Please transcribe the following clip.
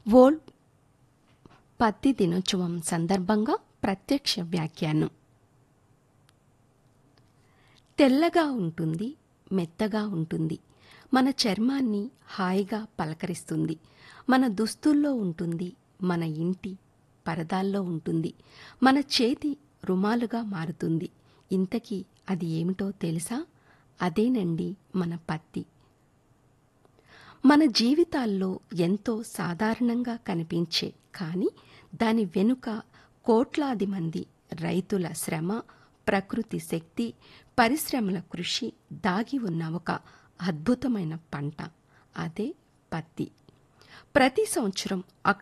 world పత్తి దినోత్సవం సందర్భంగా ప్రత్యక్ష వ్యాఖ్యానం తెల్లగా ఉంటుంది మెత్తగా ఉంటుంది మన చర్మాన్ని హాయిగా పలకరిస్తుంది మన దుస్తుల్లో ఉంటుంది మన ఇంటి పరదాల్లో ఉంటుంది మన చేతి రుమాలుగా మారుతుంది ఇంతకీ అది ఏమిటో తెలుసా అదేనండి మన పత్తి మన జీవితాల్లో ఎంతో సాధారణంగా కనిపించే కానీ దాని వెనుక కోట్లాది మంది రైతుల శ్రమ ప్రకృతి శక్తి పరిశ్రమల కృషి దాగి ఉన్న ఒక అద్భుతమైన పంట అదే పత్తి ప్రతి సంవత్సరం